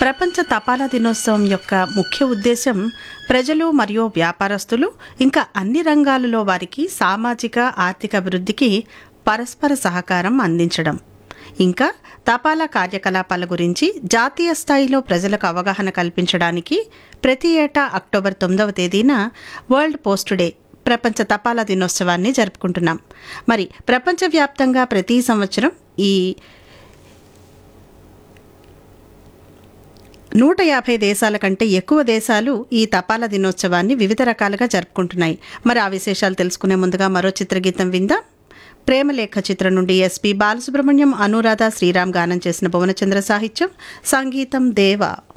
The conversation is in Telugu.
ప్రపంచ తపాలా దినోత్సవం యొక్క ముఖ్య ఉద్దేశం ప్రజలు మరియు వ్యాపారస్తులు ఇంకా అన్ని రంగాలలో వారికి సామాజిక ఆర్థిక అభివృద్ధికి పరస్పర సహకారం అందించడం ఇంకా తపాలా కార్యకలాపాల గురించి జాతీయ స్థాయిలో ప్రజలకు అవగాహన కల్పించడానికి ప్రతి ఏటా అక్టోబర్ తొమ్మిదవ తేదీన వరల్డ్ పోస్ట్ డే ప్రపంచ తపాలా దినోత్సవాన్ని జరుపుకుంటున్నాం మరి ప్రపంచవ్యాప్తంగా ప్రతి సంవత్సరం ఈ నూట యాభై దేశాల కంటే ఎక్కువ దేశాలు ఈ తపాలా దినోత్సవాన్ని వివిధ రకాలుగా జరుపుకుంటున్నాయి మరి ఆ విశేషాలు తెలుసుకునే ముందుగా మరో చిత్రగీతం విందాం ప్రేమలేఖ చిత్రం నుండి ఎస్పి బాలసుబ్రహ్మణ్యం అనురాధ శ్రీరామ్ గానం చేసిన భువనచంద్ర సాహిత్యం సంగీతం దేవ